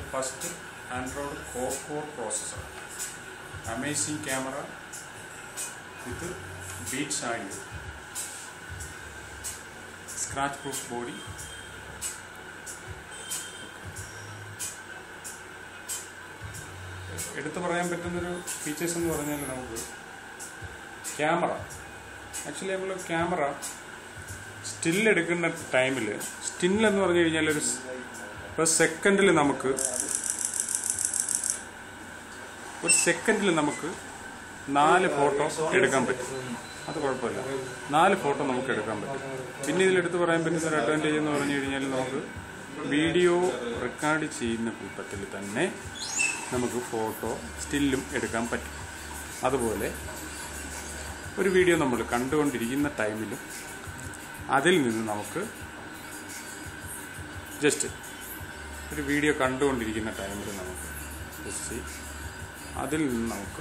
first Android core core processor amazing camera with Beats audio scratch proof body എടുത്തു പറയാൻ പറ്റുന്നൊരു features എന്ന് പറഞ്ഞാൽ നമുക്ക് ക്യാമറ ആക്ച്വലി നമ്മൾ ക്യാമറ സ്റ്റിൽ എടുക്കുന്ന ടൈമിൽ സ്റ്റിൽ എന്ന് പറഞ്ഞു കഴിഞ്ഞാൽ ഒരു സ്- ഒരു സെക്കൻഡിൽ നമുക്ക് ഒരു സെക്കൻഡിൽ നമുക്ക് നാല് ഫോട്ടോ എടുക്കാൻ പറ്റും അത് കുഴപ്പമില്ല നാല് ഫോട്ടോ നമുക്ക് എടുക്കാൻ പറ്റും പിന്നെ ഇതിൽ എടുത്തു പറയാൻ പറ്റുന്ന ഒരു അഡ്വാൻറ്റേജ് എന്ന് പറഞ്ഞു കഴിഞ്ഞാൽ നമുക്ക് വീഡിയോ റെക്കോർഡ് ചെയ്യുന്ന കൂട്ടത്തിൽ തന്നെ നമുക്ക് ഫോട്ടോ സ്റ്റില്ലും എടുക്കാൻ പറ്റും അതുപോലെ ഒരു വീഡിയോ നമ്മൾ കണ്ടുകൊണ്ടിരിക്കുന്ന ടൈമിലും അതിൽ നിന്ന് നമുക്ക് ജസ്റ്റ് ഒരു വീഡിയോ കണ്ടുകൊണ്ടിരിക്കുന്ന ടൈമിൽ നമുക്ക് ജസ്റ്റ് അതിൽ നിന്ന് നമുക്ക്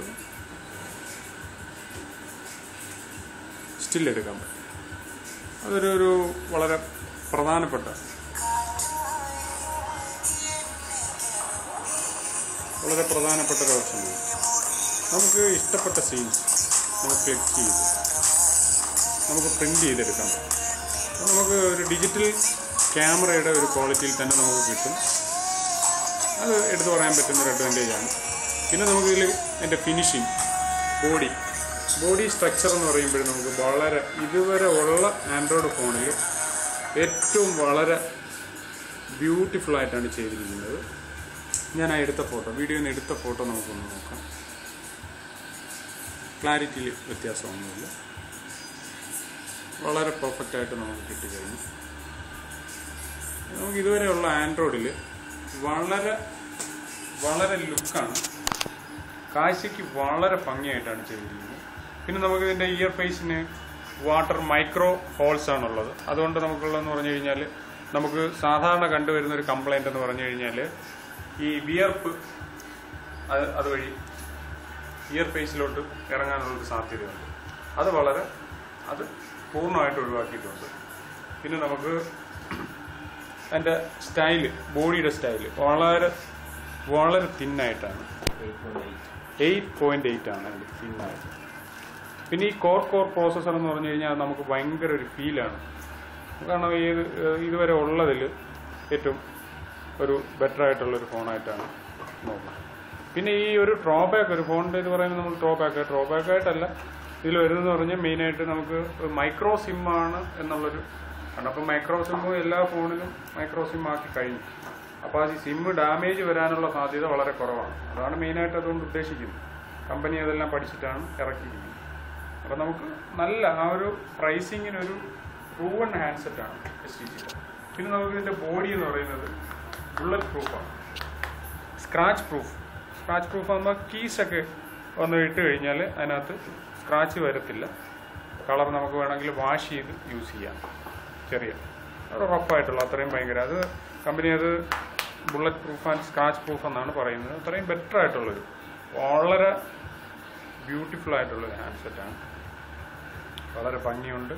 സ്റ്റിൽ എടുക്കാൻ പറ്റും അതൊരു ഒരു വളരെ പ്രധാനപ്പെട്ട വളരെ പ്രധാനപ്പെട്ട ഒരു ഓപ്ഷനാണ് നമുക്ക് ഇഷ്ടപ്പെട്ട സീൻസ് നമുക്ക് ക്ലിക്ക് ചെയ്ത് നമുക്ക് പ്രിന്റ് ചെയ്തെടുക്കാൻ പറ്റും അപ്പോൾ നമുക്ക് ഒരു ഡിജിറ്റൽ ക്യാമറയുടെ ഒരു ക്വാളിറ്റിയിൽ തന്നെ നമുക്ക് കിട്ടും അത് എടുത്തു പറയാൻ പറ്റുന്ന ഒരു അഡ്വാൻറ്റേജ് ആണ് പിന്നെ നമുക്കിതിൽ എൻ്റെ ഫിനിഷിങ് ബോഡി ബോഡി സ്ട്രക്ചർ എന്ന് പറയുമ്പോൾ നമുക്ക് വളരെ ഇതുവരെ ഉള്ള ആൻഡ്രോയിഡ് ഫോണിൽ ഏറ്റവും വളരെ ബ്യൂട്ടിഫുൾ ആയിട്ടാണ് ചെയ്തിരിക്കുന്നത് ഞാൻ ആ എടുത്ത ഫോട്ടോ വീഡിയോയിൽ നിന്ന് എടുത്ത ഫോട്ടോ നമുക്കൊന്ന് നോക്കാം ക്ലാരിറ്റിയിൽ വ്യത്യാസമൊന്നുമില്ല വളരെ പെർഫെക്റ്റ് ആയിട്ട് നമുക്ക് കിട്ടിക്കഴിഞ്ഞു നമുക്ക് ഇതുവരെയുള്ള ആൻഡ്രോയിഡിൽ വളരെ വളരെ ലുക്കാണ് കാഴ്ചയ്ക്ക് വളരെ ഭംഗിയായിട്ടാണ് ചെയ്തിരിക്കുന്നത് പിന്നെ നമുക്ക് ഇതിന്റെ ഇയർ ഫേസിന് വാട്ടർ മൈക്രോ ഹോൾസ് ആണുള്ളത് അതുകൊണ്ട് നമുക്കുള്ളതെന്ന് പറഞ്ഞു കഴിഞ്ഞാൽ നമുക്ക് സാധാരണ കണ്ടുവരുന്ന ഒരു കംപ്ലൈന്റ് എന്ന് പറഞ്ഞു കഴിഞ്ഞാൽ ഈ വിയർപ്പ് അത് അതുവഴി ഇയർ ഫേസിലോട്ട് ഇറങ്ങാനുള്ളൊരു സാധ്യതയുണ്ട് അത് വളരെ അത് പൂർണ്ണമായിട്ട് ഒഴിവാക്കിയിട്ടുണ്ട് പിന്നെ നമുക്ക് എൻ്റെ സ്റ്റൈല് ബോഡിയുടെ സ്റ്റൈല് വളരെ വളരെ തിന്നായിട്ടാണ് എയ്റ്റ് പോയിന്റ് എയ്റ്റ് ആണ് അതിന്റെ തിന്നായിട്ട് പിന്നെ ഈ കോർ കോർ പ്രോസസ്സർ എന്ന് പറഞ്ഞു കഴിഞ്ഞാൽ അത് നമുക്ക് ഭയങ്കര ഒരു ഫീലാണ് കാരണം ഏത് ഏഹ് ഇതുവരെ ഉള്ളതിൽ ഏറ്റവും ഒരു ബെറ്റർ ആയിട്ടുള്ള ഒരു ഫോണായിട്ടാണ് നോക്കുന്നത് പിന്നെ ഈ ഒരു ഡ്രോബാക്ക് ഒരു ഫോണിന്റെ ഇത് പറയുന്നത് നമ്മൾ ഡ്രോബാക്ക് ഡ്രോബാക്ക് ആയിട്ടല്ല ഇതിൽ വരുന്നതെന്ന് പറഞ്ഞാൽ മെയിനായിട്ട് നമുക്ക് മൈക്രോ സിം ആണ് എന്നുള്ളൊരു കാരണം അപ്പം മൈക്രോ സിമ്മ് എല്ലാ ഫോണിലും മൈക്രോ സിം ആക്കി കഴിഞ്ഞു അപ്പോൾ ആ സിം ഡാമേജ് വരാനുള്ള സാധ്യത വളരെ കുറവാണ് അതാണ് മെയിനായിട്ട് അതുകൊണ്ട് ഉദ്ദേശിക്കുന്നത് കമ്പനി അതെല്ലാം പഠിച്ചിട്ടാണ് ഇറക്കിയിരിക്കുന്നത് അപ്പം നമുക്ക് നല്ല ആ ഒരു പ്രൈസിങ്ങിന് ഒരു പ്രൂവൺ ഹാൻഡ്സെറ്റ് ആണ് എസ് ടി പിന്നെ നമുക്ക് ഇതിന്റെ ബോഡി എന്ന് പറയുന്നത് ബുള്ളറ്റ് പ്രൂഫാണ് സ്ക്രാച്ച് പ്രൂഫ് സ്ക്രാച്ച് പ്രൂഫ് ആകുമ്പോൾ കീസൊക്കെ ഒന്ന് ഇട്ട് കഴിഞ്ഞാൽ അതിനകത്ത് സ്ക്രാച്ച് വരത്തില്ല കളർ നമുക്ക് വേണമെങ്കിൽ വാഷ് ചെയ്ത് യൂസ് ചെയ്യാം ചെറിയ ഒരു റഫായിട്ടുള്ള അത്രയും ഭയങ്കര അത് കമ്പനി അത് bullet proof and scratch proof എന്നാണ് പറയുന്നത് അത്രയും ബെറ്റർ ആയിട്ടുള്ളൊരു വളരെ ബ്യൂട്ടിഫുൾ ആയിട്ടുള്ളൊരു ഹാൻഡ്സെറ്റാണ് വളരെ ഭംഗിയുണ്ട്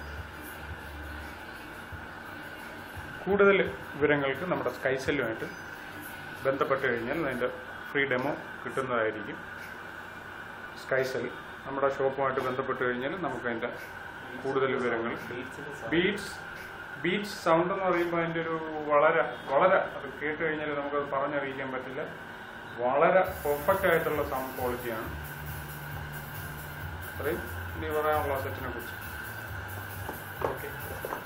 കൂടുതൽ വിവരങ്ങൾക്ക് നമ്മുടെ സ്കൈസെല്ലുമായിട്ട് ബന്ധപ്പെട്ട് കഴിഞ്ഞാൽ അതിൻ്റെ ഫ്രീ ഡെമോ കിട്ടുന്നതായിരിക്കും സ്കൈസെൽ നമ്മുടെ ഷോപ്പുമായിട്ട് ബന്ധപ്പെട്ട് കഴിഞ്ഞാൽ നമുക്ക് അതിൻ്റെ കൂടുതൽ വിവരങ്ങൾ ബീറ്റ്സ് ബീറ്റ്സ് സൗണ്ട് എന്ന് പറയുമ്പോൾ അതിൻ്റെ ഒരു വളരെ വളരെ അത് കേട്ട് കഴിഞ്ഞാൽ നമുക്കത് പറഞ്ഞറിയിക്കാൻ പറ്റില്ല വളരെ പെർഫെക്റ്റ് ആയിട്ടുള്ള സൗണ്ട് ക്വാളിറ്റിയാണ് അത്രയും ഇനി പറയാനുള്ള സെറ്റിനെ കുറിച്ച് ഓക്കെ